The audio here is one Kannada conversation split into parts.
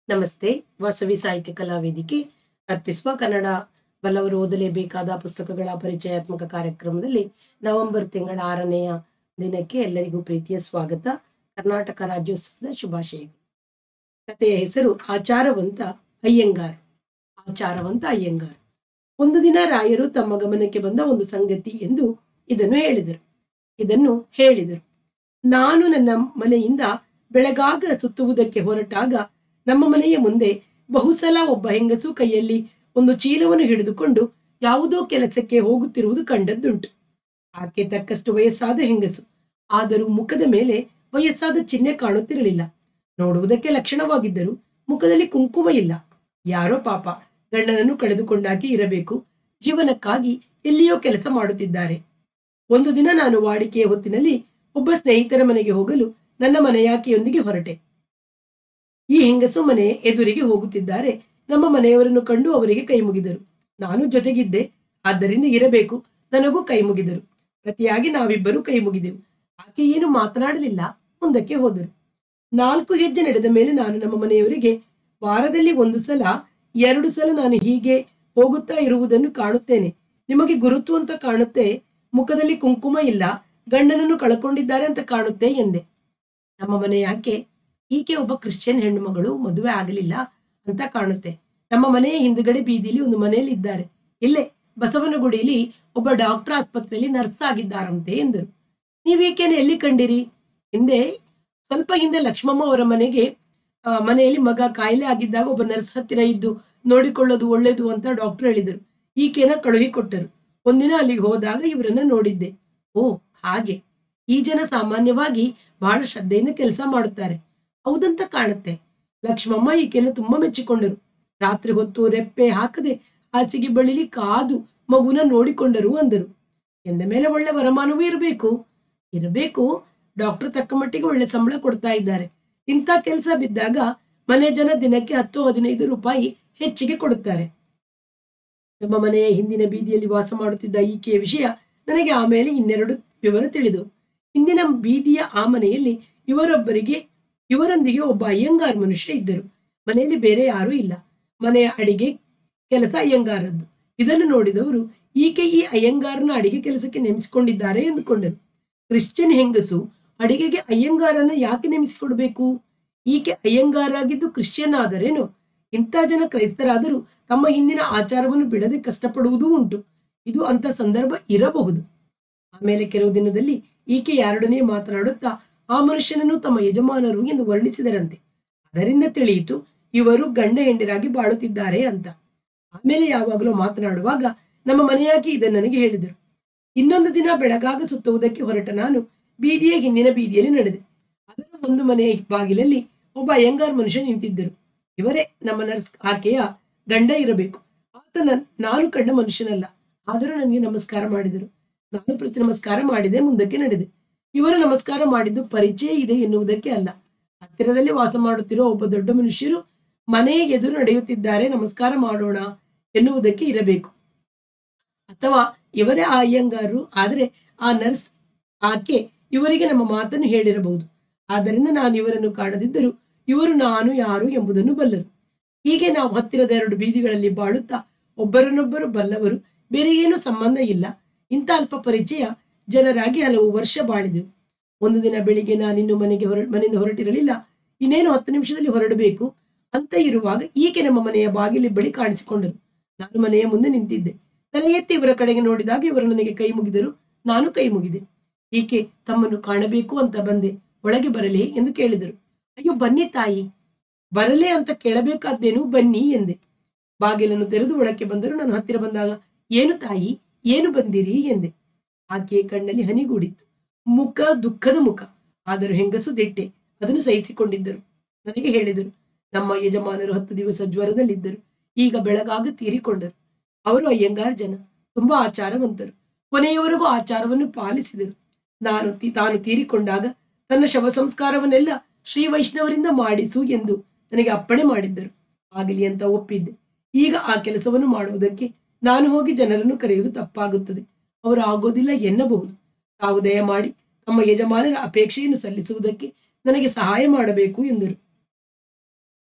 ನಮಸ್ತೆ ವಾಸವಿ ಸಾಹಿತ್ಯ ಕಲಾ ವೇದಿಕೆ ಅರ್ಪಿಸುವ ಕನ್ನಡ ಬಲ್ಲವರು ಓದಲೇಬೇಕಾದ ಪುಸ್ತಕಗಳ ಪರಿಚಯಾತ್ಮಕ ಕಾರ್ಯಕ್ರಮದಲ್ಲಿ ನವೆಂಬರ್ ತಿಂಗಳ ಆರನೆಯ ದಿನಕ್ಕೆ ಎಲ್ಲರಿಗೂ ಪ್ರೀತಿಯ ಸ್ವಾಗತ ಕರ್ನಾಟಕ ರಾಜ್ಯೋತ್ಸವದ ಶುಭಾಶಯಗಳು ಕಥೆಯ ಹೆಸರು ಆಚಾರವಂತ ಅಯ್ಯಂಗಾರ್ ಆಚಾರವಂತ ಅಯ್ಯಂಗಾರ್ ಒಂದು ದಿನ ರಾಯರು ತಮ್ಮ ಗಮನಕ್ಕೆ ಬಂದ ಒಂದು ಸಂಗತಿ ಎಂದು ಇದನ್ನು ಹೇಳಿದರು ಇದನ್ನು ಹೇಳಿದರು ನಾನು ನನ್ನ ಮನೆಯಿಂದ ಬೆಳಗಾಗ ಸುತ್ತುವುದಕ್ಕೆ ಹೊರಟಾಗ ನಮ್ಮ ಮನೆಯ ಮುಂದೆ ಬಹುಸಲ ಒಬ್ಬ ಹೆಂಗಸು ಕೈಯಲ್ಲಿ ಒಂದು ಚೀಲವನ್ನು ಹಿಡಿದುಕೊಂಡು ಯಾವುದೋ ಕೆಲಸಕ್ಕೆ ಹೋಗುತ್ತಿರುವುದು ಕಂಡದ್ದುಂಟು ಆಕೆ ತಕ್ಕಷ್ಟು ವಯಸ್ಸಾದ ಹೆಂಗಸು ಆದರೂ ಮುಖದ ಮೇಲೆ ವಯಸ್ಸಾದ ಚಿಹ್ನೆ ಕಾಣುತ್ತಿರಲಿಲ್ಲ ನೋಡುವುದಕ್ಕೆ ಲಕ್ಷಣವಾಗಿದ್ದರು ಮುಖದಲ್ಲಿ ಕುಂಕುಮ ಇಲ್ಲ ಯಾರೋ ಪಾಪ ಗಂಡನನ್ನು ಕಳೆದುಕೊಂಡಾಗಿ ಇರಬೇಕು ಜೀವನಕ್ಕಾಗಿ ಎಲ್ಲಿಯೋ ಕೆಲಸ ಮಾಡುತ್ತಿದ್ದಾರೆ ಒಂದು ದಿನ ನಾನು ವಾಡಿಕೆಯ ಹೊತ್ತಿನಲ್ಲಿ ಒಬ್ಬ ಸ್ನೇಹಿತರ ಮನೆಗೆ ಹೋಗಲು ನನ್ನ ಮನೆಯಾಕೆಯೊಂದಿಗೆ ಹೊರಟೆ ಈ ಹೆಂಗಸು ಮನೆ ಎದುರಿಗೆ ಹೋಗುತ್ತಿದ್ದಾರೆ ನಮ್ಮ ಮನೆಯವರನ್ನು ಕಂಡು ಅವರಿಗೆ ಕೈ ಮುಗಿದರು ನಾನು ಜೊತೆಗಿದ್ದೆ ಆದ್ದರಿಂದ ಇರಬೇಕು ನನಗೂ ಕೈ ಮುಗಿದರು ಪ್ರತಿಯಾಗಿ ನಾವಿಬ್ಬರು ಕೈ ಮುಗಿದೆವು ಆಕೆ ಏನು ಮಾತನಾಡಲಿಲ್ಲ ಮುಂದಕ್ಕೆ ಹೋದರು ನಾಲ್ಕು ಹೆಜ್ಜೆ ನಡೆದ ಮೇಲೆ ನಾನು ನಮ್ಮ ಮನೆಯವರಿಗೆ ವಾರದಲ್ಲಿ ಒಂದು ಸಲ ಎರಡು ಸಲ ನಾನು ಹೀಗೆ ಹೋಗುತ್ತಾ ಇರುವುದನ್ನು ಕಾಣುತ್ತೇನೆ ನಿಮಗೆ ಗುರುತು ಅಂತ ಕಾಣುತ್ತೆ ಮುಖದಲ್ಲಿ ಕುಂಕುಮ ಇಲ್ಲ ಗಂಡನನ್ನು ಕಳ್ಕೊಂಡಿದ್ದಾರೆ ಅಂತ ಕಾಣುತ್ತೆ ಎಂದೆ ನಮ್ಮ ಮನೆಯಾಕೆ ಈಕೆ ಒಬ್ಬ ಕ್ರಿಶ್ಚಿಯನ್ ಹೆಣ್ಣು ಮಗಳು ಮದುವೆ ಆಗಲಿಲ್ಲ ಅಂತ ಕಾಣುತ್ತೆ ನಮ್ಮ ಮನೆಯ ಹಿಂದುಗಡೆ ಬೀದಿಲಿ ಒಂದು ಮನೆಯಲ್ಲಿ ಇದ್ದಾರೆ ಇಲ್ಲೇ ಬಸವನಗುಡಿಯಲ್ಲಿ ಒಬ್ಬ ಡಾಕ್ಟರ್ ಆಸ್ಪತ್ರೆಯಲ್ಲಿ ನರ್ಸ್ ಆಗಿದ್ದಾರಂತೆ ಎಂದರು ನೀವೇಕೇನೆ ಎಲ್ಲಿ ಕಂಡಿರಿ ಹಿಂದೆ ಸ್ವಲ್ಪ ಹಿಂದೆ ಲಕ್ಷ್ಮಮ್ಮ ಅವರ ಮನೆಗೆ ಆ, ಮನೆಯಲ್ಲಿ ಮಗ ಕಾಯಿಲೆ ಆಗಿದ್ದಾಗ ಒಬ್ಬ ನರ್ಸ್ ಹತ್ತಿರ ಇದ್ದು ನೋಡಿಕೊಳ್ಳೋದು ಒಳ್ಳೇದು ಅಂತ ಡಾಕ್ಟರ್ ಹೇಳಿದರು ಈಕೆನ ಕಳುಹಿ ಕೊಟ್ಟರು ಒಂದಿನ ಅಲ್ಲಿಗೆ ಹೋದಾಗ ಇವರನ್ನ ನೋಡಿದ್ದೆ ಓ ಹಾಗೆ ಈ ಜನ ಸಾಮಾನ್ಯವಾಗಿ ಬಹಳ ಶ್ರದ್ಧೆಯಿಂದ ಕೆಲಸ ಮಾಡುತ್ತಾರೆ ಹೌದಂತ ಕಾಣುತ್ತೆ ಲಕ್ಷ್ಮಮ್ಮ ಈಕೆಯನ್ನು ತುಂಬಾ ಮೆಚ್ಚಿಕೊಂಡರು ರಾತ್ರಿ ಹೊತ್ತು ರೆಪ್ಪೆ ಹಾಕದೆ ಹಾಸಿಗೆ ಬಳಿಲಿ ಕಾದು ಮಗುನ ನೋಡಿಕೊಂಡರು ಅಂದರು ಎಂದ ಮೇಲೆ ಒಳ್ಳೆ ವರಮಾನವೂ ಇರಬೇಕು ಇರಬೇಕು ಡಾಕ್ಟರ್ ತಕ್ಕ ಮಟ್ಟಿಗೆ ಒಳ್ಳೆ ಸಂಬಳ ಕೊಡ್ತಾ ಇದ್ದಾರೆ ಇಂಥ ಕೆಲಸ ಬಿದ್ದಾಗ ಮನೆ ಜನ ದಿನಕ್ಕೆ ಹತ್ತು ಹದಿನೈದು ರೂಪಾಯಿ ಹೆಚ್ಚಿಗೆ ಕೊಡುತ್ತಾರೆ ನಮ್ಮ ಮನೆಯ ಹಿಂದಿನ ಬೀದಿಯಲ್ಲಿ ವಾಸ ಮಾಡುತ್ತಿದ್ದ ಈಕೆಯ ವಿಷಯ ನನಗೆ ಆಮೇಲೆ ಇನ್ನೆರಡು ವಿವರ ತಿಳಿದು ಹಿಂದಿನ ಬೀದಿಯ ಆ ಮನೆಯಲ್ಲಿ ಇವರೊಬ್ಬರಿಗೆ ಇವರೊಂದಿಗೆ ಒಬ್ಬ ಅಯ್ಯಂಗಾರ್ ಮನುಷ್ಯ ಇದ್ದರು ಮನೆಯಲ್ಲಿ ಬೇರೆ ಯಾರೂ ಇಲ್ಲ ಮನೆಯ ಅಡಿಗೆ ಕೆಲಸ ಅಯ್ಯಂಗಾರದ್ದು ಇದನ್ನು ನೋಡಿದವರು ಈಕೆ ಈ ಅಯ್ಯಂಗಾರನ ಅಡಿಗೆ ಕೆಲಸಕ್ಕೆ ನೇಮಿಸಿಕೊಂಡಿದ್ದಾರೆ ಎಂದುಕೊಂಡರು ಕ್ರಿಶ್ಚಿಯನ್ ಹೆಂಗಸು ಅಡಿಗೆಗೆ ಅಯ್ಯಂಗಾರನ ಯಾಕೆ ನೇಮಿಸಿಕೊಡ್ಬೇಕು ಈಕೆ ಅಯ್ಯಂಗಾರಾಗಿದ್ದು ಕ್ರಿಶ್ಚಿಯನ್ ಆದರೇನು ಇಂಥ ಜನ ಕ್ರೈಸ್ತರಾದರೂ ತಮ್ಮ ಹಿಂದಿನ ಆಚಾರವನ್ನು ಬಿಡದೆ ಕಷ್ಟಪಡುವುದೂ ಉಂಟು ಇದು ಅಂತ ಸಂದರ್ಭ ಇರಬಹುದು ಆಮೇಲೆ ಕೆಲವು ದಿನದಲ್ಲಿ ಈಕೆ ಯಾರೊಡನೆ ಮಾತನಾಡುತ್ತಾ ಆ ಮನುಷ್ಯನನ್ನು ತಮ್ಮ ಯಜಮಾನರು ಎಂದು ವರ್ಣಿಸಿದರಂತೆ ಅದರಿಂದ ತಿಳಿಯಿತು ಇವರು ಗಂಡ ಹೆಂಡರಾಗಿ ಬಾಳುತ್ತಿದ್ದಾರೆ ಅಂತ ಆಮೇಲೆ ಯಾವಾಗಲೂ ಮಾತನಾಡುವಾಗ ನಮ್ಮ ಮನೆಯಾಗಿ ಇದನ್ನು ನನಗೆ ಹೇಳಿದರು ಇನ್ನೊಂದು ದಿನ ಬೆಳಗಾಗ ಸುತ್ತುವುದಕ್ಕೆ ಹೊರಟ ನಾನು ಬೀದಿಯ ಹಿಂದಿನ ಬೀದಿಯಲ್ಲಿ ನಡೆದೆ ಅದರ ಒಂದು ಮನೆಯ ಬಾಗಿಲಲ್ಲಿ ಒಬ್ಬ ಅಯ್ಯಂಗಾರ್ ಮನುಷ್ಯ ನಿಂತಿದ್ದರು ಇವರೇ ನಮ್ಮ ನರ್ಸ್ ಆಕೆಯ ಗಂಡ ಇರಬೇಕು ಆತ ನನ್- ನಾನು ಕಂಡ ಮನುಷ್ಯನಲ್ಲ ಆದರೂ ನನಗೆ ನಮಸ್ಕಾರ ಮಾಡಿದರು ನಾನು ಪ್ರತಿ ನಮಸ್ಕಾರ ಮಾಡಿದೆ ಮುಂದಕ್ಕೆ ನಡೆದೆ ಇವರು ನಮಸ್ಕಾರ ಮಾಡಿದ್ದು ಪರಿಚಯ ಇದೆ ಎನ್ನುವುದಕ್ಕೆ ಅಲ್ಲ ಹತ್ತಿರದಲ್ಲಿ ವಾಸ ಮಾಡುತ್ತಿರುವ ಒಬ್ಬ ದೊಡ್ಡ ಮನುಷ್ಯರು ಮನೆಯ ಎದುರು ನಡೆಯುತ್ತಿದ್ದಾರೆ ನಮಸ್ಕಾರ ಮಾಡೋಣ ಎನ್ನುವುದಕ್ಕೆ ಇರಬೇಕು ಅಥವಾ ಇವರೇ ಆ ಅಯ್ಯಂಗಾರರು ಆದರೆ ಆ ನರ್ಸ್ ಆಕೆ ಇವರಿಗೆ ನಮ್ಮ ಮಾತನ್ನು ಹೇಳಿರಬಹುದು ಆದ್ದರಿಂದ ನಾನು ಇವರನ್ನು ಕಾಣದಿದ್ದರೂ ಇವರು ನಾನು ಯಾರು ಎಂಬುದನ್ನು ಬಲ್ಲರು ಹೀಗೆ ನಾವು ಹತ್ತಿರದ ಎರಡು ಬೀದಿಗಳಲ್ಲಿ ಬಾಳುತ್ತಾ ಒಬ್ಬರನ್ನೊಬ್ಬರು ಬಲ್ಲವರು ಬೇರೆ ಏನೂ ಸಂಬಂಧ ಇಲ್ಲ ಇಂಥ ಅಲ್ಪ ಪರಿಚಯ ಜನರಾಗಿ ಹಲವು ವರ್ಷ ಬಾಳಿದೆವು ಒಂದು ದಿನ ಬೆಳಿಗ್ಗೆ ನಾನಿನ್ನು ಮನೆಗೆ ಹೊರ ಮನೆಯಿಂದ ಹೊರಟಿರಲಿಲ್ಲ ಇನ್ನೇನು ಹತ್ತು ನಿಮಿಷದಲ್ಲಿ ಹೊರಡಬೇಕು ಅಂತ ಇರುವಾಗ ಈಕೆ ನಮ್ಮ ಮನೆಯ ಬಾಗಿಲಿ ಬಳಿ ಕಾಣಿಸಿಕೊಂಡರು ನಾನು ಮನೆಯ ಮುಂದೆ ನಿಂತಿದ್ದೆ ತಲೆ ಎತ್ತಿ ಇವರ ಕಡೆಗೆ ನೋಡಿದಾಗ ಇವರು ನನಗೆ ಕೈ ಮುಗಿದರು ನಾನು ಕೈ ಮುಗಿದೆ ಈಕೆ ತಮ್ಮನ್ನು ಕಾಣಬೇಕು ಅಂತ ಬಂದೆ ಒಳಗೆ ಬರಲೇ ಎಂದು ಕೇಳಿದರು ಅಯ್ಯೋ ಬನ್ನಿ ತಾಯಿ ಬರಲೇ ಅಂತ ಕೇಳಬೇಕಾದ್ದೇನು ಬನ್ನಿ ಎಂದೆ ಬಾಗಿಲನ್ನು ತೆರೆದು ಒಳಕ್ಕೆ ಬಂದರು ನಾನು ಹತ್ತಿರ ಬಂದಾಗ ಏನು ತಾಯಿ ಏನು ಬಂದಿರಿ ಎಂದೆ ಆಕೆಯ ಕಣ್ಣಲ್ಲಿ ಹನಿಗೂಡಿತ್ತು ಮುಖ ದುಃಖದ ಮುಖ ಆದರೂ ಹೆಂಗಸು ದಿಟ್ಟೆ ಅದನ್ನು ಸಹಿಸಿಕೊಂಡಿದ್ದರು ನನಗೆ ಹೇಳಿದರು ನಮ್ಮ ಯಜಮಾನರು ಹತ್ತು ದಿವಸ ಜ್ವರದಲ್ಲಿದ್ದರು ಈಗ ಬೆಳಗಾಗ ತೀರಿಕೊಂಡರು ಅವರು ಅಯ್ಯಂಗಾರ್ ಜನ ತುಂಬಾ ಆಚಾರವಂತರು ಕೊನೆಯವರೆಗೂ ಆಚಾರವನ್ನು ಪಾಲಿಸಿದರು ನಾನು ತಿ- ತಾನು ತೀರಿಕೊಂಡಾಗ ತನ್ನ ಶವ ಸಂಸ್ಕಾರವನ್ನೆಲ್ಲ ಶ್ರೀ ವೈಷ್ಣವರಿಂದ ಮಾಡಿಸು ಎಂದು ನನಗೆ ಅಪ್ಪಣೆ ಮಾಡಿದ್ದರು ಆಗಲಿ ಅಂತ ಒಪ್ಪಿದ್ದೆ ಈಗ ಆ ಕೆಲಸವನ್ನು ಮಾಡುವುದಕ್ಕೆ ನಾನು ಹೋಗಿ ಜನರನ್ನು ಕರೆಯುವುದು ತಪ್ಪಾಗುತ್ತದೆ ಅವರು ಆಗೋದಿಲ್ಲ ಎನ್ನಬಹುದು ತಾವು ದಯಮಾಡಿ ತಮ್ಮ ಯಜಮಾನರ ಅಪೇಕ್ಷೆಯನ್ನು ಸಲ್ಲಿಸುವುದಕ್ಕೆ ನನಗೆ ಸಹಾಯ ಮಾಡಬೇಕು ಎಂದರು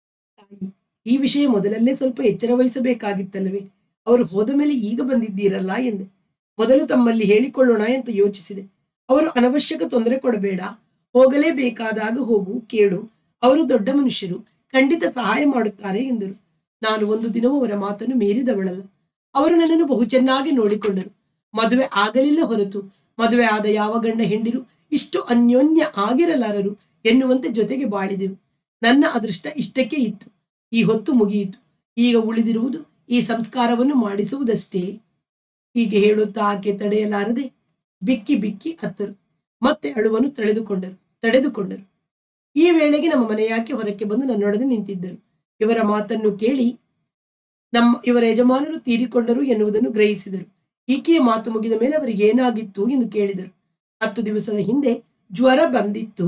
ತಾಯಿ ಈ ವಿಷಯ ಮೊದಲಲ್ಲೇ ಸ್ವಲ್ಪ ಎಚ್ಚರ ವಹಿಸಬೇಕಾಗಿತ್ತಲ್ಲವೇ ಅವರು ಹೋದ ಮೇಲೆ ಈಗ ಬಂದಿದ್ದೀರಲ್ಲ ಎಂದೆ ಮೊದಲು ತಮ್ಮಲ್ಲಿ ಹೇಳಿಕೊಳ್ಳೋಣ ಅಂತ ಯೋಚಿಸಿದೆ ಅವರು ಅನವಶ್ಯಕ ತೊಂದರೆ ಕೊಡಬೇಡ ಹೋಗಲೇಬೇಕಾದಾಗ ಹೋಗು ಕೇಳು ಅವರು ದೊಡ್ಡ ಮನುಷ್ಯರು ಖಂಡಿತ ಸಹಾಯ ಮಾಡುತ್ತಾರೆ ಎಂದರು ನಾನು ಒಂದು ದಿನವೂ ಅವರ ಮಾತನ್ನು ಮೀರಿದವಳಲ್ಲ ಅವರು ನನ್ನನ್ನು ಬಹು ಚೆನ್ನಾಗಿ ನೋಡಿಕೊಂಡರು ಮದುವೆ ಆಗಲಿಲ್ಲ ಹೊರತು ಮದುವೆ ಆದ ಯಾವ ಗಂಡ ಹೆಂಡಿರು ಇಷ್ಟು ಅನ್ಯೋನ್ಯ ಆಗಿರಲಾರರು ಎನ್ನುವಂತೆ ಜೊತೆಗೆ ಬಾಳಿದೆವು ನನ್ನ ಅದೃಷ್ಟ ಇಷ್ಟಕ್ಕೆ ಇತ್ತು ಈ ಹೊತ್ತು ಮುಗಿಯಿತು ಈಗ ಉಳಿದಿರುವುದು ಈ ಸಂಸ್ಕಾರವನ್ನು ಮಾಡಿಸುವುದಷ್ಟೇ ಹೀಗೆ ಹೇಳುತ್ತಾ ಆಕೆ ತಡೆಯಲಾರದೆ ಬಿಕ್ಕಿ ಬಿಕ್ಕಿ ಅತ್ತರು ಮತ್ತೆ ಅಳುವನ್ನು ತಡೆದುಕೊಂಡರು ತಡೆದುಕೊಂಡರು ಈ ವೇಳೆಗೆ ನಮ್ಮ ಮನೆಯಾಕೆ ಹೊರಕ್ಕೆ ಬಂದು ನನ್ನೊಡನೆ ನಿಂತಿದ್ದರು ಇವರ ಮಾತನ್ನು ಕೇಳಿ ನಮ್ಮ ಇವರ ಯಜಮಾನರು ತೀರಿಕೊಂಡರು ಎನ್ನುವುದನ್ನು ಗ್ರಹಿಸಿದರು ಈಕೆಯ ಮಾತು ಮುಗಿದ ಮೇಲೆ ಅವರಿಗೆ ಏನಾಗಿತ್ತು ಎಂದು ಕೇಳಿದರು ಹತ್ತು ದಿವಸದ ಹಿಂದೆ ಜ್ವರ ಬಂದಿತ್ತು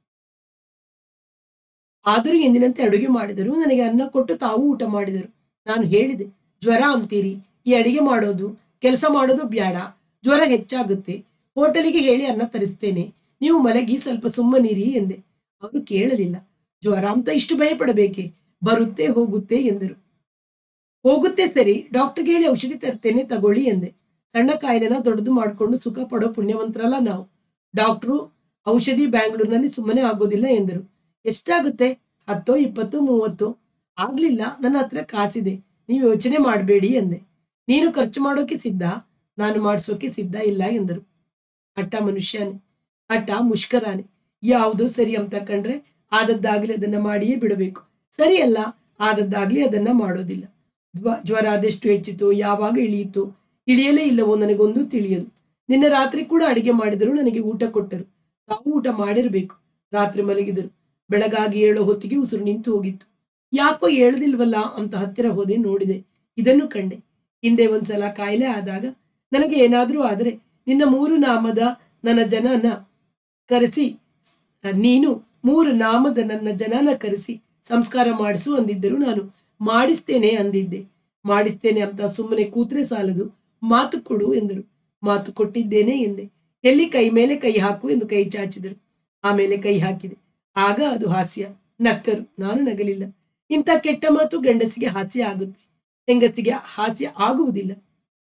ಆದರೂ ಎಂದಿನಂತೆ ಅಡುಗೆ ಮಾಡಿದರು ನನಗೆ ಅನ್ನ ಕೊಟ್ಟು ತಾವು ಊಟ ಮಾಡಿದರು ನಾನು ಹೇಳಿದೆ ಜ್ವರ ಅಂತೀರಿ ಈ ಅಡಿಗೆ ಮಾಡೋದು ಕೆಲಸ ಮಾಡೋದು ಬ್ಯಾಡ ಜ್ವರ ಹೆಚ್ಚಾಗುತ್ತೆ ಹೋಟೆಲಿಗೆ ಹೇಳಿ ಅನ್ನ ತರಿಸ್ತೇನೆ ನೀವು ಮಲಗಿ ಸ್ವಲ್ಪ ಸುಮ್ಮನಿರಿ ಎಂದೆ ಅವರು ಕೇಳಲಿಲ್ಲ ಜ್ವರ ಅಂತ ಇಷ್ಟು ಭಯಪಡಬೇಕೆ ಬರುತ್ತೆ ಹೋಗುತ್ತೆ ಎಂದರು ಹೋಗುತ್ತೆ ಸರಿ ಡಾಕ್ಟರ್ಗೆ ಹೇಳಿ ಔಷಧಿ ತರ್ತೇನೆ ತಗೊಳ್ಳಿ ಎಂದೆ ಸಣ್ಣ ಕಾಯಿಲೆನ ದೊಡ್ಡದು ಮಾಡಿಕೊಂಡು ಸುಖ ಪಡೋ ಪುಣ್ಯವಂತರಲ್ಲ ನಾವು ಡಾಕ್ಟ್ರು ಔಷಧಿ ಬ್ಯಾಂಗ್ಳೂರ್ನಲ್ಲಿ ಸುಮ್ಮನೆ ಆಗೋದಿಲ್ಲ ಎಂದರು ಎಷ್ಟಾಗುತ್ತೆ ಹತ್ತೋ ಇಪ್ಪತ್ತು ಮೂವತ್ತು ಆಗ್ಲಿಲ್ಲ ನನ್ನ ಹತ್ರ ಕಾಸಿದೆ ನೀವು ಯೋಚನೆ ಮಾಡಬೇಡಿ ಎಂದೆ ನೀನು ಖರ್ಚು ಮಾಡೋಕೆ ಸಿದ್ಧ ನಾನು ಮಾಡಿಸೋಕೆ ಸಿದ್ಧ ಇಲ್ಲ ಎಂದರು ಹಠ ಮನುಷ್ಯನೇ ಹಠ ಮುಷ್ಕರಾನೆ ಯಾವುದು ಸರಿ ಅಂತ ಕಂಡ್ರೆ ಆದದ್ದಾಗ್ಲಿ ಅದನ್ನ ಮಾಡಿಯೇ ಬಿಡಬೇಕು ಸರಿಯಲ್ಲ ಆದದ್ದಾಗ್ಲಿ ಅದನ್ನ ಮಾಡೋದಿಲ್ಲ ಜ್ವ- ಜ್ವರ ಅದೆಷ್ಟು ಹೆಚ್ಚಿತು ಯಾವಾಗ ಇಳಿಯಿತು ಇಳಿಯಲೇ ಇಲ್ಲವೋ ನನಗೊಂದು ತಿಳಿಯದು ನಿನ್ನೆ ರಾತ್ರಿ ಕೂಡ ಅಡಿಗೆ ಮಾಡಿದರು ನನಗೆ ಊಟ ಕೊಟ್ಟರು ತಾವು ಊಟ ಮಾಡಿರಬೇಕು ರಾತ್ರಿ ಮಲಗಿದರು ಬೆಳಗಾಗಿ ಏಳೋ ಹೊತ್ತಿಗೆ ಉಸಿರು ನಿಂತು ಹೋಗಿತ್ತು ಯಾಕೋ ಏಳದಿಲ್ವಲ್ಲ ಅಂತ ಹತ್ತಿರ ಹೋದೆ ನೋಡಿದೆ ಇದನ್ನು ಕಂಡೆ ಹಿಂದೆ ಒಂದ್ಸಲ ಕಾಯಿಲೆ ಆದಾಗ ನನಗೆ ಏನಾದರೂ ಆದರೆ ನಿನ್ನ ಮೂರು ನಾಮದ ನನ್ನ ಜನನ ಕರೆಸಿ ನೀನು ಮೂರು ನಾಮದ ನನ್ನ ಜನನ ಕರೆಸಿ ಸಂಸ್ಕಾರ ಮಾಡಿಸು ಅಂದಿದ್ದರು ನಾನು ಮಾಡಿಸ್ತೇನೆ ಅಂದಿದ್ದೆ ಮಾಡಿಸ್ತೇನೆ ಅಂತ ಸುಮ್ಮನೆ ಕೂತ್ರೆ ಸಾಲದು ಮಾತು ಕೊಡು ಎಂದರು ಮಾತು ಕೊಟ್ಟಿದ್ದೇನೆ ಎಂದೆ ಎಲ್ಲಿ ಕೈ ಮೇಲೆ ಕೈ ಹಾಕು ಎಂದು ಕೈ ಚಾಚಿದರು ಆಮೇಲೆ ಕೈ ಹಾಕಿದೆ ಆಗ ಅದು ಹಾಸ್ಯ ನಕ್ಕರು ನಾನು ನಗಲಿಲ್ಲ ಇಂಥ ಕೆಟ್ಟ ಮಾತು ಗಂಡಸಿಗೆ ಹಾಸ್ಯ ಆಗುತ್ತೆ ಹೆಂಗಸಿಗೆ ಹಾಸ್ಯ ಆಗುವುದಿಲ್ಲ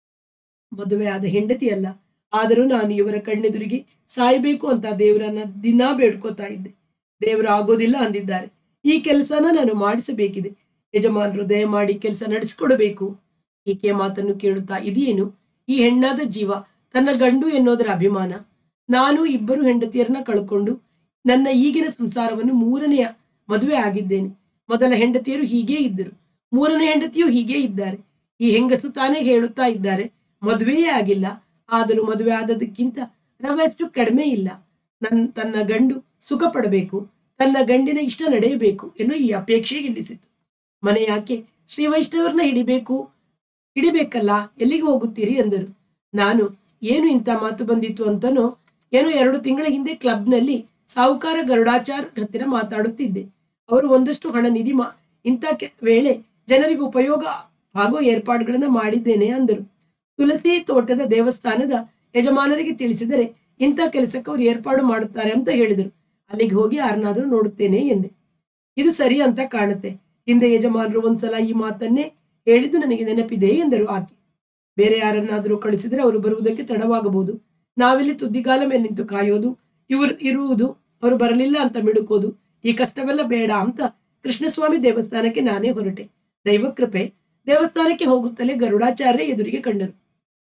ಮದುವೆ ಆದ ಹೆಂಡತಿ ಅಲ್ಲ ಆದರೂ ನಾನು ಇವರ ಕಣ್ಣೆದುರಿಗೆ ಸಾಯಬೇಕು ಅಂತ ದೇವರನ್ನ ದಿನಾ ಬೇಡ್ಕೋತಾ ಇದ್ದೆ ದೇವರು ಆಗೋದಿಲ್ಲ ಅಂದಿದ್ದಾರೆ ಈ ಕೆಲಸನ ನಾನು ಮಾಡಿಸಬೇಕಿದೆ ಯಜಮಾನರು ದಯಮಾಡಿ ಕೆಲಸ ನಡೆಸಿಕೊಡಬೇಕು ಈಕೆಯ ಮಾತನ್ನು ಕೇಳುತ್ತಾ ಇದೇನು ಈ ಹೆಣ್ಣಾದ ಜೀವ ತನ್ನ ಗಂಡು ಎನ್ನೋದರ ಅಭಿಮಾನ ನಾನು ಇಬ್ಬರು ಹೆಂಡತಿಯರನ್ನ ಕಳ್ಕೊಂಡು ನನ್ನ ಈಗಿನ ಸಂಸಾರವನ್ನು ಮೂರನೆಯ ಮದುವೆ ಆಗಿದ್ದೇನೆ ಮೊದಲ ಹೆಂಡತಿಯರು ಹೀಗೇ ಇದ್ದರು ಮೂರನೇ ಹೆಂಡತಿಯು ಹೀಗೇ ಇದ್ದಾರೆ ಈ ಹೆಂಗಸು ತಾನೇ ಹೇಳುತ್ತಾ ಇದ್ದಾರೆ ಮದುವೆಯೇ ಆಗಿಲ್ಲ ಆದರೂ ಮದುವೆ ಆದದಕ್ಕಿಂತ ರವೆಷ್ಟು ಕಡಿಮೆ ಇಲ್ಲ ನನ್ ತನ್ನ ಗಂಡು ಸುಖ ಪಡಬೇಕು ತನ್ನ ಗಂಡಿನ ಇಷ್ಟ ನಡೆಯಬೇಕು ಎನ್ನುವ ಈ ಅಪೇಕ್ಷೆ ಗೆಲ್ಲಿಸಿತು ಮನೆ ಯಾಕೆ ಶ್ರೀ ವೈಷ್ಣವರನ್ನ ಹಿಡಿಬೇಕು ಹಿಡಿಬೇಕಲ್ಲ ಎಲ್ಲಿಗೆ ಹೋಗುತ್ತೀರಿ ಎಂದರು ನಾನು ಏನು ಇಂಥ ಮಾತು ಬಂದಿತ್ತು ಅಂತನೋ ಏನೋ ಎರಡು ತಿಂಗಳ ಹಿಂದೆ ಕ್ಲಬ್ನಲ್ಲಿ ಸಾಹುಕಾರ ಗರುಡಾಚಾರ್ ಹತ್ತಿರ ಮಾತಾಡುತ್ತಿದ್ದೆ ಅವರು ಒಂದಷ್ಟು ಹಣ ನಿಧಿ ಮಾ ಇಂಥ ಕೆ- ವೇಳೆ ಜನರಿಗೆ ಉಪಯೋಗ ಆಗೋ ಏರ್ಪಾಡುಗಳನ್ನ ಮಾಡಿದ್ದೇನೆ ಅಂದರು ತುಳಸಿ ತೋಟದ ದೇವಸ್ಥಾನದ ಯಜಮಾನರಿಗೆ ತಿಳಿಸಿದರೆ ಇಂಥ ಕೆಲಸಕ್ಕೆ ಅವರು ಏರ್ಪಾಡು ಮಾಡುತ್ತಾರೆ ಅಂತ ಹೇಳಿದರು ಅಲ್ಲಿಗೆ ಹೋಗಿ ಯಾರನ್ನಾದ್ರೂ ನೋಡುತ್ತೇನೆ ಎಂದೆ ಇದು ಸರಿ ಅಂತ ಕಾಣುತ್ತೆ ಹಿಂದೆ ಯಜಮಾನರು ಒಂದ್ಸಲ ಈ ಮಾತನ್ನೇ ಹೇಳಿದ್ದು ನನಗೆ ನೆನಪಿದೆ ಎಂದರು ಆಕೆ ಬೇರೆ ಯಾರನ್ನಾದರೂ ಕಳಿಸಿದ್ರೆ ಅವರು ಬರುವುದಕ್ಕೆ ತಡವಾಗಬಹುದು ನಾವಿಲ್ಲಿ ತುದ್ದಿಗಾಲ ಮೇಲೆ ನಿಂತು ಕಾಯೋದು ಇವರು ಇರುವುದು ಅವರು ಬರಲಿಲ್ಲ ಅಂತ ಮಿಡುಕೋದು ಈ ಕಷ್ಟವೆಲ್ಲ ಬೇಡ ಅಂತ ಕೃಷ್ಣಸ್ವಾಮಿ ದೇವಸ್ಥಾನಕ್ಕೆ ನಾನೇ ಹೊರಟೆ ದೈವಕೃಪೆ ದೇವಸ್ಥಾನಕ್ಕೆ ಹೋಗುತ್ತಲೇ ಗರುಡಾಚಾರ್ಯ ಎದುರಿಗೆ ಕಂಡರು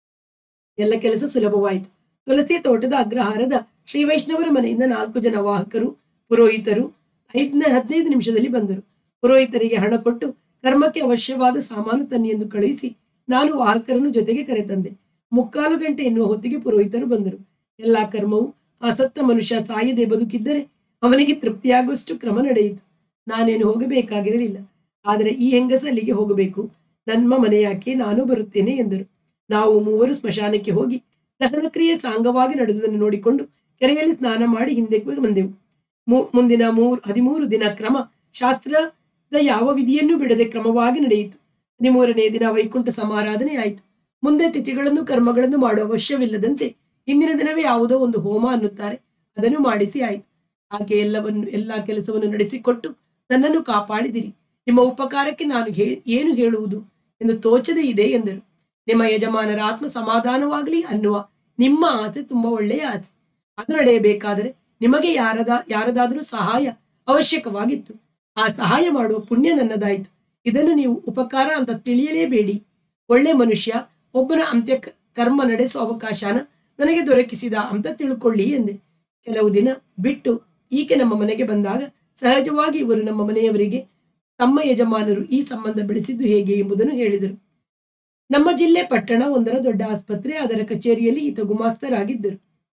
ಎಲ್ಲ ಕೆಲಸ ಸುಲಭವಾಯಿತು ತುಳಸಿ ತೋಟದ ಅಗ್ರಹಾರದ ಶ್ರೀ ವೈಷ್ಣವರ ಮನೆಯಿಂದ ನಾಲ್ಕು ಜನ ವಾಹಕರು ಪುರೋಹಿತರು ಐದನೇ ಹದಿನೈದು ನಿಮಿಷದಲ್ಲಿ ಬಂದರು ಪುರೋಹಿತರಿಗೆ ಹಣ ಕೊಟ್ಟು ಕರ್ಮಕ್ಕೆ ಅವಶ್ಯವಾದ ಸಾಮಾನು ತನ್ನಿ ಎಂದು ಕಳುಹಿಸಿ ನಾನು ವಾಹಕರನ್ನು ಜೊತೆಗೆ ಕರೆತಂದೆ ಮುಕ್ಕಾಲು ಗಂಟೆ ಎನ್ನುವ ಹೊತ್ತಿಗೆ ಪುರೋಹಿತರು ಬಂದರು ಎಲ್ಲಾ ಕರ್ಮವು ಆ ಸತ್ತ ಮನುಷ್ಯ ಸಾಯದೆ ಬದುಕಿದ್ದರೆ ಅವನಿಗೆ ತೃಪ್ತಿಯಾಗುವಷ್ಟು ಕ್ರಮ ನಡೆಯಿತು ನಾನೇನು ಹೋಗಬೇಕಾಗಿರಲಿಲ್ಲ ಆದರೆ ಈ ಹೆಂಗಸ ಅಲ್ಲಿಗೆ ಹೋಗಬೇಕು ನಮ್ಮ ಮನೆಯಾಕೆ ನಾನು ಬರುತ್ತೇನೆ ಎಂದರು ನಾವು ಮೂವರು ಸ್ಮಶಾನಕ್ಕೆ ಹೋಗಿ ದಹನ ಕ್ರಿಯೆ ಸಾಂಗವಾಗಿ ನಡೆದುದನ್ನು ನೋಡಿಕೊಂಡು ಕೆರೆಯಲ್ಲಿ ಸ್ನಾನ ಮಾಡಿ ಹಿಂದೆ ಬಂದೆವು ಮು- ಮುಂದಿನ ಮೂರು ಹದಿಮೂರು ದಿನ ಕ್ರಮ ಶಾಸ್ತ್ರದ ಯಾವ ವಿಧಿಯನ್ನು ಬಿಡದೆ ಕ್ರಮವಾಗಿ ನಡೆಯಿತು ಹದಿಮೂರನೇ ದಿನ ವೈಕುಂಠ ಸಮಾರಾಧನೆ ಆಯಿತು ಮುಂದೆ ತಿಥಿಗಳನ್ನು ಕರ್ಮಗಳನ್ನು ಮಾಡುವ ಅವಶ್ಯವಿಲ್ಲದಂತೆ ಹಿಂದಿನ ದಿನವೇ ಯಾವುದೋ ಒಂದು ಹೋಮ ಅನ್ನುತ್ತಾರೆ ಅದನ್ನು ಮಾಡಿಸಿ ಆಯಿತು ಆಕೆ ಎಲ್ಲವನ್ನು ಎಲ್ಲಾ ಕೆಲಸವನ್ನು ನಡೆಸಿಕೊಟ್ಟು ನನ್ನನ್ನು ಕಾಪಾಡಿದಿರಿ ನಿಮ್ಮ ಉಪಕಾರಕ್ಕೆ ನಾನು ಹೇ- ಏನು ಹೇಳುವುದು ಎಂದು ತೋಚದೇ ಇದೆ ಎಂದರು ನಿಮ್ಮ ಯಜಮಾನರ ಆತ್ಮ ಸಮಾಧಾನವಾಗಲಿ ಅನ್ನುವ ನಿಮ್ಮ ಆಸೆ ತುಂಬಾ ಒಳ್ಳೆಯ ಆಸೆ ಅದು ನಡೆಯಬೇಕಾದರೆ ನಿಮಗೆ ಯಾರದ ಯಾರದಾದರೂ ಸಹಾಯ ಅವಶ್ಯಕವಾಗಿತ್ತು ಆ ಸಹಾಯ ಮಾಡುವ ಪುಣ್ಯ ನನ್ನದಾಯಿತು ಇದನ್ನು ನೀವು ಉಪಕಾರ ಅಂತ ತಿಳಿಯಲೇಬೇಡಿ ಒಳ್ಳೆ ಮನುಷ್ಯ ಒಬ್ಬನ ಅಂತ್ಯ ಕ- ಕರ್ಮ ನಡೆಸುವ ಅವಕಾಶನ ನನಗೆ ದೊರಕಿಸಿದ ಅಂತ ತಿಳ್ಕೊಳ್ಳಿ ಎಂದೆ ಕೆಲವು ದಿನ ಬಿಟ್ಟು ಈಕೆ ನಮ್ಮ ಮನೆಗೆ ಬಂದಾಗ ಸಹಜವಾಗಿ ಇವರು ನಮ್ಮ ಮನೆಯವರಿಗೆ ತಮ್ಮ ಯಜಮಾನರು ಈ ಸಂಬಂಧ ಬೆಳೆಸಿದ್ದು ಹೇಗೆ ಎಂಬುದನ್ನು ಹೇಳಿದರು ನಮ್ಮ ಜಿಲ್ಲೆ ಪಟ್ಟಣ ಒಂದರ ದೊಡ್ಡ ಆಸ್ಪತ್ರೆ ಅದರ ಕಚೇರಿಯಲ್ಲಿ ಈತ ಗುಮಾಸ್ತರಾಗಿದ್ದರು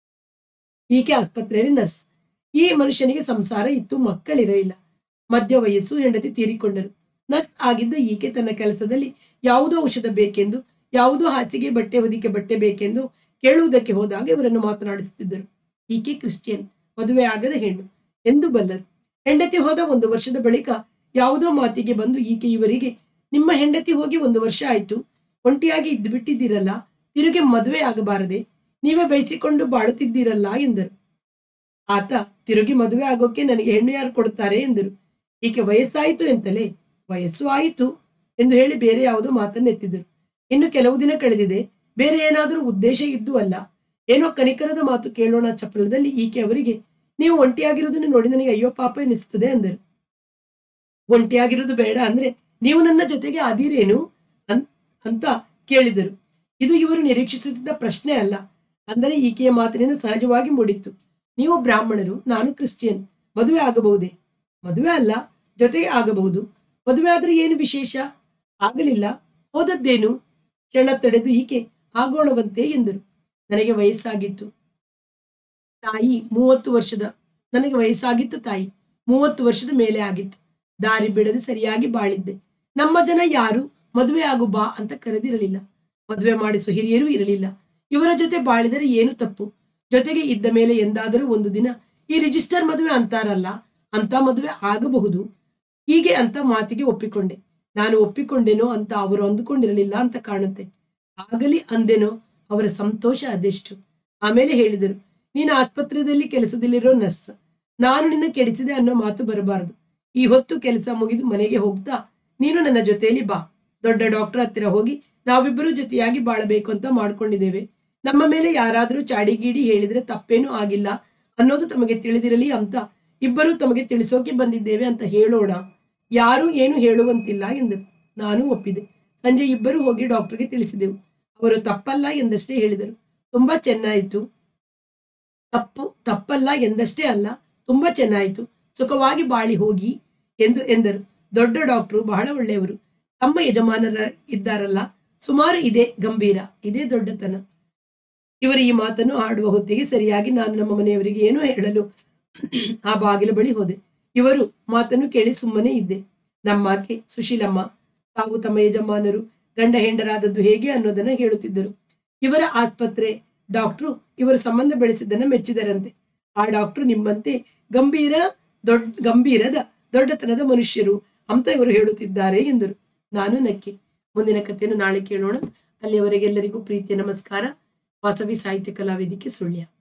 ಈಕೆ ಆಸ್ಪತ್ರೆಯಲ್ಲಿ ನರ್ಸ್ ಈ ಮನುಷ್ಯನಿಗೆ ಸಂಸಾರ ಇತ್ತು ಮಕ್ಕಳಿರಲಿಲ್ಲ ಮಧ್ಯ ವಯಸ್ಸು ಹೆಂಡತಿ ತೀರಿಕೊಂಡರು ನರ್ಸ್ ಆಗಿದ್ದ ಈಕೆ ತನ್ನ ಕೆಲಸದಲ್ಲಿ ಯಾವುದೋ ಔಷಧ ಬೇಕೆಂದು ಯಾವುದೋ ಹಾಸಿಗೆ ಬಟ್ಟೆ ಹೊದಿಕೆ ಬಟ್ಟೆ ಬೇಕೆಂದು ಕೇಳುವುದಕ್ಕೆ ಹೋದಾಗ ಇವರನ್ನು ಮಾತನಾಡಿಸುತ್ತಿದ್ದರು ಈಕೆ ಕ್ರಿಶ್ಚಿಯನ್ ಮದುವೆ ಆಗದ ಹೆಣ್ಣು ಎಂದು ಬಲ್ಲರು ಹೆಂಡತಿ ಹೋದ ಒಂದು ವರ್ಷದ ಬಳಿಕ ಯಾವುದೋ ಮಾತಿಗೆ ಬಂದು ಈಕೆ ಇವರಿಗೆ ನಿಮ್ಮ ಹೆಂಡತಿ ಹೋಗಿ ಒಂದು ವರ್ಷ ಆಯ್ತು ಒಂಟಿಯಾಗಿ ಇದ್ದು ಬಿಟ್ಟಿದ್ದೀರಲ್ಲ ತಿರುಗಿ ಮದುವೆ ಆಗಬಾರದೆ ನೀವೇ ಬಯಸಿಕೊಂಡು ಬಾಳುತ್ತಿದ್ದೀರಲ್ಲ ಎಂದರು ಆತ ತಿರುಗಿ ಮದುವೆ ಆಗೋಕೆ ನನಗೆ ಹೆಣ್ಣು ಯಾರು ಕೊಡುತ್ತಾರೆ ಎಂದರು ಈಕೆ ವಯಸ್ಸಾಯಿತು ಎಂತಲೇ ವಯಸ್ಸು ಆಯಿತು ಎಂದು ಹೇಳಿ ಬೇರೆ ಯಾವುದೋ ಮಾತನ್ನು ಎತ್ತಿದರು ಇನ್ನು ಕೆಲವು ದಿನ ಕಳೆದಿದೆ ಬೇರೆ ಏನಾದರೂ ಉದ್ದೇಶ ಇದ್ದು ಅಲ್ಲ ಏನೋ ಕನಿಕರದ ಮಾತು ಕೇಳೋಣ ಚಪಲದಲ್ಲಿ ಈಕೆ ಅವರಿಗೆ ನೀವು ಒಂಟಿಯಾಗಿರುವುದನ್ನು ನೋಡಿ ನನಗೆ ಅಯ್ಯೋ ಪಾಪ ಎನಿಸುತ್ತದೆ ಅಂದರು ಒಂಟಿಯಾಗಿರುವುದು ಬೇಡ ಅಂದ್ರೆ ನೀವು ನನ್ನ ಜೊತೆಗೆ ಅದಿರೇನು ಅನ್- ಅಂತ ಕೇಳಿದರು ಇದು ಇವರು ನಿರೀಕ್ಷಿಸುತ್ತಿದ್ದ ಪ್ರಶ್ನೆ ಅಲ್ಲ ಅಂದರೆ ಈಕೆಯ ಮಾತಿನಿಂದ ಸಹಜವಾಗಿ ಮೂಡಿತ್ತು ನೀವು ಬ್ರಾಹ್ಮಣರು ನಾನು ಕ್ರಿಶ್ಚಿಯನ್ ಮದುವೆ ಆಗಬಹುದೇ ಮದುವೆ ಅಲ್ಲ ಜೊತೆಗೆ ಆಗಬಹುದು ಮದುವೆ ಆದ್ರೆ ಏನು ವಿಶೇಷ ಆಗಲಿಲ್ಲ ಹೋದದ್ದೇನು ಕ್ಷಣ ತಡೆದು ಈಕೆ ಆಗೋಣವಂತೆ ಎಂದರು ನನಗೆ ವಯಸ್ಸಾಗಿತ್ತು ತಾಯಿ ಮೂವತ್ತು ವರ್ಷದ ನನಗೆ ವಯಸ್ಸಾಗಿತ್ತು ತಾಯಿ ಮೂವತ್ತು ವರ್ಷದ ಮೇಲೆ ಆಗಿತ್ತು ದಾರಿ ಬಿಡದೆ ಸರಿಯಾಗಿ ಬಾಳಿದ್ದೆ ನಮ್ಮ ಜನ ಯಾರು ಮದುವೆ ಆಗು ಬಾ ಅಂತ ಕರೆದಿರಲಿಲ್ಲ ಮದುವೆ ಮಾಡಿಸುವ ಹಿರಿಯರು ಇರಲಿಲ್ಲ ಇವರ ಜೊತೆ ಬಾಳಿದರೆ ಏನು ತಪ್ಪು ಜೊತೆಗೆ ಇದ್ದ ಮೇಲೆ ಎಂದಾದರೂ ಒಂದು ದಿನ ಈ ರಿಜಿಸ್ಟರ್ ಮದುವೆ ಅಂತಾರಲ್ಲ ಅಂತ ಮದುವೆ ಆಗಬಹುದು ಹೀಗೆ ಅಂತ ಮಾತಿಗೆ ಒಪ್ಪಿಕೊಂಡೆ ನಾನು ಒಪ್ಪಿಕೊಂಡೆನೋ ಅಂತ ಅವರು ಅಂದುಕೊಂಡಿರಲಿಲ್ಲ ಅಂತ ಕಾಣುತ್ತೆ ಆಗಲಿ ಅಂದೆನೋ ಅವರ ಸಂತೋಷ ಅದೆಷ್ಟು ಆಮೇಲೆ ಹೇಳಿದರು ನೀನು ಆಸ್ಪತ್ರೆಯಲ್ಲಿ ಕೆಲಸದಲ್ಲಿರೋ ನರ್ಸ್ ನಾನು ನಿನ್ನ ಕೆಡಿಸಿದೆ ಅನ್ನೋ ಮಾತು ಬರಬಾರದು ಈ ಹೊತ್ತು ಕೆಲಸ ಮುಗಿದು ಮನೆಗೆ ಹೋಗ್ತಾ ನೀನು ನನ್ನ ಜೊತೆಯಲ್ಲಿ ಬಾ ದೊಡ್ಡ ಡಾಕ್ಟರ್ ಹತ್ತಿರ ಹೋಗಿ ನಾವಿಬ್ಬರು ಜೊತೆಯಾಗಿ ಬಾಳಬೇಕು ಅಂತ ಮಾಡ್ಕೊಂಡಿದ್ದೇವೆ ನಮ್ಮ ಮೇಲೆ ಯಾರಾದರೂ ಚಾಡಿಗೀಡಿ ಹೇಳಿದ್ರೆ ತಪ್ಪೇನೂ ಆಗಿಲ್ಲ ಅನ್ನೋದು ತಮಗೆ ತಿಳಿದಿರಲಿ ಅಂತ ಇಬ್ಬರು ತಮಗೆ ತಿಳಿಸೋಕೆ ಬಂದಿದ್ದೇವೆ ಅಂತ ಹೇಳೋಣ ಯಾರು ಏನು ಹೇಳುವಂತಿಲ್ಲ ಎಂದರು ನಾನು ಒಪ್ಪಿದೆ ಸಂಜೆ ಇಬ್ಬರು ಹೋಗಿ ಡಾಕ್ಟರ್ಗೆ ತಿಳಿಸಿದೆವು ಅವರು ತಪ್ಪಲ್ಲ ಎಂದಷ್ಟೇ ಹೇಳಿದರು ತುಂಬಾ ಚೆನ್ನಾಯಿತು ತಪ್ಪು ತಪ್ಪಲ್ಲ ಎಂದಷ್ಟೇ ಅಲ್ಲ ತುಂಬಾ ಚೆನ್ನಾಯಿತು ಸುಖವಾಗಿ ಬಾಳಿ ಹೋಗಿ ಎಂದು ಎಂದರು ದೊಡ್ಡ ಡಾಕ್ಟರು ಬಹಳ ಒಳ್ಳೆಯವರು ತಮ್ಮ ಯಜಮಾನರ ಇದ್ದಾರಲ್ಲ ಸುಮಾರು ಇದೇ ಗಂಭೀರ ಇದೇ ದೊಡ್ಡತನ ಇವರು ಈ ಮಾತನ್ನು ಆಡುವ ಹೊತ್ತಿಗೆ ಸರಿಯಾಗಿ ನಾನು ನಮ್ಮ ಮನೆಯವರಿಗೆ ಏನೋ ಹೇಳಲು ಆ ಬಾಗಿಲ ಬಳಿ ಹೋದೆ ಇವರು ಮಾತನ್ನು ಕೇಳಿ ಸುಮ್ಮನೆ ಇದ್ದೆ ನಮ್ಮಾಕೆ ಸುಶೀಲಮ್ಮ ತಾವು ತಮ್ಮ ಯಜಮಾನರು ಗಂಡ ಹೆಂಡರಾದದ್ದು ಹೇಗೆ ಅನ್ನೋದನ್ನ ಹೇಳುತ್ತಿದ್ದರು ಇವರ ಆಸ್ಪತ್ರೆ ಡಾಕ್ಟ್ರು ಇವರ ಸಂಬಂಧ ಬೆಳೆಸಿದ್ದನ್ನ ಮೆಚ್ಚಿದರಂತೆ ಆ ಡಾಕ್ಟ್ರು ನಿಮ್ಮಂತೆ ಗಂಭೀರ ದೊಡ್ಡ ಗಂಭೀರದ ದೊಡ್ಡತನದ ಮನುಷ್ಯರು ಅಂತ ಇವರು ಹೇಳುತ್ತಿದ್ದಾರೆ ಎಂದರು ನಾನು ನಕ್ಕೆ ಮುಂದಿನ ಕಥೆಯನ್ನು ನಾಳೆ ಕೇಳೋಣ ಅಲ್ಲಿಯವರೆಗೆಲ್ಲರಿಗೂ ಪ್ರೀತಿಯ ನಮಸ್ಕಾರ ವಾಸವಿ ಸಾಹಿತ್ಯ ಕಲಾವೇದಿಕೆ ಸುಳ್ಯ